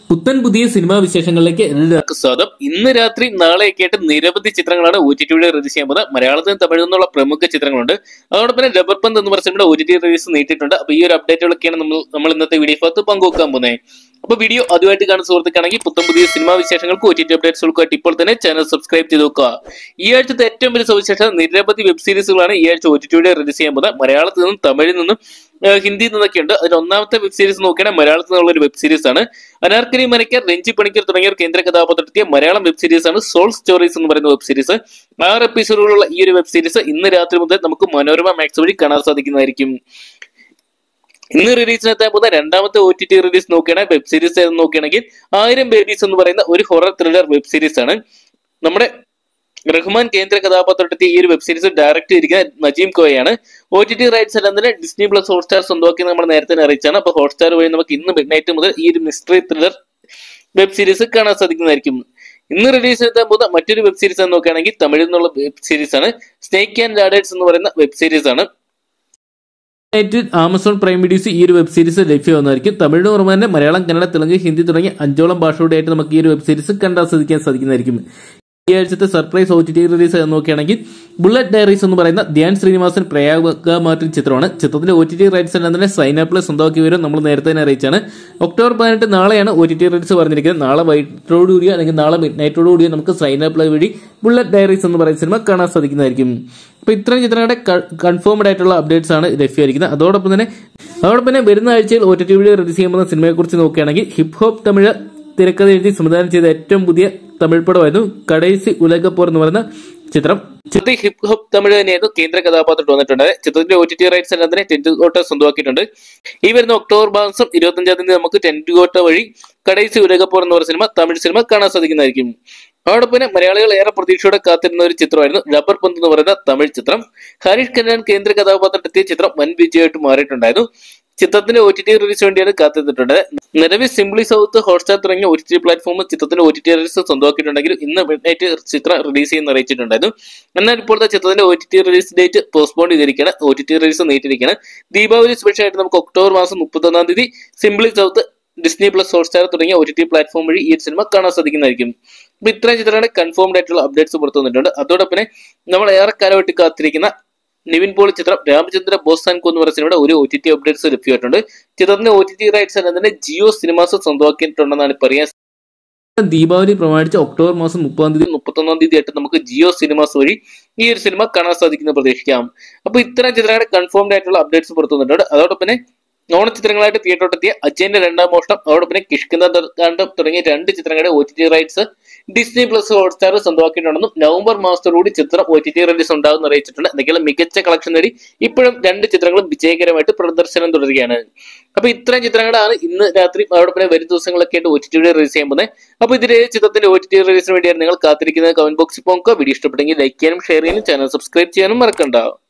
പുത്തൻ പുതിയ സിനിമാ വിശേഷങ്ങളിലേക്ക് എല്ലാവർക്കും സ്വാഗതം ഇന്ന് രാത്രി നാളെയൊക്കെ ആയിട്ട് നിരവധി ചിത്രങ്ങളാണ് ഒ ടി ടിയുടെ റിലീസ് ചെയ്യാൻ പോകുന്നത് മലയാളത്തിനും തമിഴിൽ നിന്നുള്ള പ്രമുഖ ചിത്രങ്ങളുണ്ട് അതോടൊപ്പം തന്നെ റബ്ബർ പന്ത് എന്ന് പറഞ്ഞ സിനിമയുടെ ഒ ടി ടി റിലീസ് നീട്ടിയിട്ടുണ്ട് അപ്പൊ ഈ ഒരു അപ്ഡേറ്റുകളൊക്കെയാണ് നമ്മൾ നമ്മൾ ഇന്നത്തെ വീഡിയോ ഭാഗത്ത് പങ്കുവെക്കാൻ പോകുന്നത് അപ്പൊ വീഡിയോ അതുമായിട്ട് കാണുന്ന സുഹൃത്തുക്കാണെങ്കിൽ പുത്തൻ പുതിയ സിനിമാ വിശേഷങ്ങൾക്ക് ഒ ടി ടി അപ്ഡേറ്റ്സുകൾക്കായിട്ട് ഇപ്പോൾ തന്നെ ചാനൽ സബ്സ്ക്രൈബ് ചെയ്ത് നോക്കുക ഈ ആഴ്ചത്തെ ഏറ്റവും വലിയ സവിശേഷത നിരവധി വെബ് സീരീസുകളാണ് ഈ ആഴ്ച ഒ ടി ടിയുടെ റിലീസ് ചെയ്യാൻ പോകുന്നത് മലയാളത്തിൽ നിന്നും തമിഴിൽ നിന്നും ഏഹ് ഹിന്ദിയിൽ നിന്നൊക്കെ ഉണ്ട് അതിൽ ഒന്നാമത്തെ വെബ് സീരീസ് നോക്കുകയാണെങ്കിൽ മലയാളത്തിൽ നിന്നുള്ള ഒരു വെബ് സീരീസ് ആണ് അനാർക്കലി മനക്കർ രഞ്ജി പണിക്കർ തുടങ്ങിയവർ കേന്ദ്ര കഥാപാത്രത്തിയ മലയാളം വെബ് സീരീസ് ആണ് സോൾ സ്റ്റോറീസ് എന്ന് പറയുന്ന വെബ് സീരീസ് ആറ് എപ്പിസോഡുകളുള്ള ഈ ഒരു വെബ് സീരീസ് ഇന്ന് രാത്രി മുതൽ നമുക്ക് മനോരമ മാക്സ് വഴി കാണാൻ സാധിക്കുന്നതായിരിക്കും ഇന്ന് റിലീസിനെത്താൻ പോകുന്ന രണ്ടാമത്തെ ഒ ടി ടി റിലീസ് നോക്കുകയാണെങ്കിൽ വെബ് സീരീസ് ഏതെന്ന് നോക്കുകയാണെങ്കിൽ ആയിരം ബേബീസ് എന്ന് പറയുന്ന ഒരു ഹൊറർ ത്രില്ലർ വെബ് സീരീസ് ആണ് നമ്മുടെ റഹ്മാൻ കേന്ദ്ര കഥാപാത്രത്തെ ഈ ഒരു വെബ് സീരീസ് ഡയറക്ട് ചെയ്തിരിക്കുന്ന നജീം കോയാണ് ഒ ടി ടി റൈറ്റ്സ് എല്ലാം തന്നെ ഡിസ്നി പ്ലസ് ഹോട്ട്സ്റ്റാർ സ്വന്തമാക്കി നമ്മൾ നേരത്തെ തന്നെ അറിയിച്ചാണ് അപ്പൊ ഹോട്ട്സ്റ്റാർ വഴി നമുക്ക് ഇന്ന് മിഡ് നൈറ്റ് മുതൽ ഈ ഒരു മിസ്റ്ററി ത്രില്ലർ വെബ് സീരീസ് കാണാൻ സാധിക്കുന്നതായിരിക്കും ഇന്ന് റിലീസ് ചെയ്താൽ പോകുന്ന മറ്റൊരു വെബ് സീരീസ് എന്ന് നോക്കുകയാണെങ്കിൽ തമിഴിൽ നിന്നുള്ള വെബ് സീരീസ് ആണ് സ്നേക്ക് ആൻഡ് ലാഡേഴ്സ് എന്ന് പറയുന്ന വെബ് സീരീസ് ആണ് ആയിട്ട് ആമസോൺ പ്രൈം വീഡിയോസ് ഈ ഒരു വെബ് സീരീസ് ലഭ്യമാകുന്നതായിരിക്കും തമിഴിന് പുറമെ തന്നെ മലയാളം കന്നഡ തെലുങ്ക് ഹിന്ദി തുടങ്ങിയ അഞ്ചോളം ഭാഷകളുടെ ആയിട്ട് നമുക്ക് ഈ ഒരു വെബ് സീരീസ് കണ്ടാസ്വദിക്കാൻ സാധിക്കുന്നതായിരിക്കും ഈ ആഴ്ചത്തെ surprise O T T release നോക്കുകയാണെങ്കിൽ ബുള്ളറ്റ് ഡയറീസ് എന്ന് പറയുന്ന ധ്യാൻ ശ്രീനിവാസൻ പ്രയാഗ മാർട്ടിൻ ചിത്രമാണ് ചിത്രത്തിന്റെ ഒ ടി ടി റൈറ്റ്സ് എല്ലാം തന്നെ സൈൻ അപ്പിൽ സ്വന്തമാക്കി വരും നമ്മൾ നേരത്തെ തന്നെ അറിയിച്ചാണ് ഒക്ടോബർ പതിനെട്ട് നാളെയാണ് ഒ ടി ടി റൈറ്റ്സ് പറഞ്ഞിരിക്കുന്നത് നാളെ വൈകിട്ടോടുകൂടിയോ അല്ലെങ്കിൽ നാളെ മിഡ് നൈറ്റോടുകൂടിയോ നമുക്ക് സൈൻ അപ്പ് വഴി ബുള്ളറ്റ് ഡയറീസ് എന്ന് പറയുന്ന സിനിമ കാണാൻ സാധിക്കുന്നതായിരിക്കും അപ്പൊ ഇത്രയും ചിത്രങ്ങളുടെ കൺഫേംഡ് ആയിട്ടുള്ള അപ്ഡേറ്റ്സ് ആണ് ലഭ്യമായിരിക്കുന്നത് അതോടൊപ്പം തന്നെ അതോടൊപ്പം തന്നെ വരുന്ന ആഴ്ചയിൽ O T T video release ചെയ്യുന്ന സിനിമയെ കുറിച്ച് നോക്കുകയാണെങ്കിൽ ഹിപ് ഹോപ്പ് തമിഴ് തിരക്കഥ എഴുതി സംവിധാനം ചെയ്ത ഏറ്റവും പുതിയ തമിഴ് പടമായിരുന്നു കടൈസി ഉലകപ്പോർ എന്ന് പറയുന്ന ചിത്രം ചിത്രത്തിൽ ഹിപ് ഹോപ്പ് തമിഴ് തന്നെയായിരുന്നു കേന്ദ്ര കഥാപാത്രം വന്നിട്ടുണ്ട് ചിത്രത്തിന്റെ ഒ ടി ടി റൈറ്റ്സ് എല്ലാം തന്നെ ടെന്റ് കോട്ട സ്വന്തമാക്കിയിട്ടുണ്ട് ഈ വരുന്ന ഒക്ടോബർ മാസം ഇരുപത്തഞ്ചാം തീയതി നമുക്ക് ടെന്റ് കോട്ട വഴി കടൈസി ഉലകപ്പോർ എന്ന് പറയുന്ന സിനിമ തമിഴ് സിനിമ കാണാൻ സാധിക്കുന്നതായിരിക്കും അതോടൊപ്പം തന്നെ മലയാളികൾ ഏറെ പ്രതീക്ഷയോടെ കാത്തിരുന്ന ഒരു ചിത്രമായിരുന്നു റബ്ബർ പന്ത് എന്ന് പറയുന്ന തമിഴ് ചിത്രം ഹരീഷ് കല്യാൺ കേന്ദ്ര കഥാപാത്രത്തെത്തിയ ചിത്രം വൻ വിജയമായിട്ട് മാറിയിട്ടുണ്ടായിരുന്നു ചിത്രത്തിന്റെ ഒ ടി ടി റിലീസ് വേണ്ടിയാണ് കാത്തിരുന്നിട്ടുണ്ട് നിലവിൽ സിംപ്ലി സൗത്ത് ഹോട്ട്സ്റ്റാർ തുടങ്ങിയ ഒ ടി ടി പ്ലാറ്റ്ഫോം ചിത്രത്തിന്റെ ഒ ടി ടി റിലീസ് സ്വന്തമാക്കിയിട്ടുണ്ടെങ്കിലും ഇന്ന് മിഡ്നൈറ്റ് ചിത്രം റിലീസ് ചെയ്യുന്ന അറിയിച്ചിട്ടുണ്ടായിരുന്നു എന്നാൽ ഇപ്പോഴത്തെ ചിത്രത്തിന്റെ O T T release date postpone ചെയ്തിരിക്കുകയാണ് ഒ ടി ടി റിലീസ് നീട്ടിയിരിക്കുകയാണ് ദീപാവലി സ്പെഷ്യൽ ആയിട്ട് നമുക്ക് ഒക്ടോബർ മാസം മുപ്പത്തൊന്നാം തീയതി Simply South Disney plus Hotstar തുടങ്ങിയ ഒ ടി ടി പ്ലാറ്റ്ഫോം വഴി ഈ സിനിമ കാണാൻ സാധിക്കുന്നതായിരിക്കും അപ്പൊ ഇത്രയും ചിത്രങ്ങളുടെ കൺഫേംഡ് ആയിട്ടുള്ള അപ്ഡേറ്റ്സ് പുറത്തു വന്നിട്ടുണ്ട് അതോടൊപ്പം തന്നെ നമ്മൾ ഏറെ കാലമായിട്ട് കാത്തിരിക്കുന്ന നിവിൻ പോളി ചിത്രം രാമചന്ദ്ര ബോസാൻകോ എന്ന് പറയുന്ന സിനിമയുടെ ഒരു ഒ ടി ടി അപ്ഡേറ്റ്സ് ലഭ്യമായിട്ടുണ്ട് ചിത്രത്തിന്റെ ഒ ടി ടി റൈറ്റ്സ് എന്നതിന് ജിയോ സിനിമാസ് സ്വന്തമാക്കിയിട്ടുണ്ടെന്നാണ് പറയാൻ ദീപാവലി പ്രമാണിച്ച് ഒക്ടോബർ മാസം മുപ്പതാം തീയതി മുപ്പത്തൊന്നാം തീയതി ആയിട്ട് നമുക്ക് ജിയോ സിനിമാസ് വഴി ഈ ഒരു സിനിമ കാണാൻ സാധിക്കുന്ന പ്രതീക്ഷിക്കാം അപ്പൊ ഇത്തരം ചിത്രങ്ങളുടെ കൺഫേംഡ് ആയിട്ടുള്ള അപ്ഡേറ്റ്സ് പുറത്തു വന്നിട്ടുണ്ട് അതോടൊപ്പം തന്നെ ഓണച്ചിത്രങ്ങളായിട്ട് തിയേറ്ററിലെത്തിയ അജയന്റെ രണ്ടാം മോഷണം അതോടൊപ്പം കിഷ്കിന്ദ കാണ്ഡം തുടങ്ങിയ രണ്ട് ചിത്രങ്ങളുടെ O T T rights Disney plus Hotstar സ്വന്തമാക്കിയിട്ടുണ്ടെന്നും നവംബർ മാസത്തോടുകൂടി ചിത്രം ഒ ടി ടി റിലീസ് ഉണ്ടാകുമെന്ന് അറിയിച്ചിട്ടുണ്ട് എന്തെങ്കിലും മികച്ച കളക്ഷൻ നേടി ഇപ്പോഴും രണ്ട് ചിത്രങ്ങളും വിജയകരമായിട്ട് പ്രദർശനം തുടരുകയാണ് അപ്പൊ ഇത്രയും ചിത്രങ്ങളാണ് ഇന്ന് രാത്രി അതോടൊപ്പം വരും ദിവസങ്ങളൊക്കെ ആയിട്ട് ഒ ടി ടി റിലീസ് ചെയ്യാൻ പോകുന്നത് അപ്പൊ ഇതിലെ ചിത്രത്തിന്റെ ഒ ടി ടി റിലീസിന് വേണ്ടിയാണ് നിങ്ങൾ കാത്തിരിക്കുന്നത് കമന്റ് ബോക്സിൽ പോകുക വീഡിയോ ഇഷ്ടപ്പെട്ടെങ്കിൽ ലൈക്ക് ചെയ്യാനും ഷെയർ ചെയ്യാനും ചാനൽ സബ്സ്ക്രൈബ് ചെയ്യാനും മറക്കണ്ട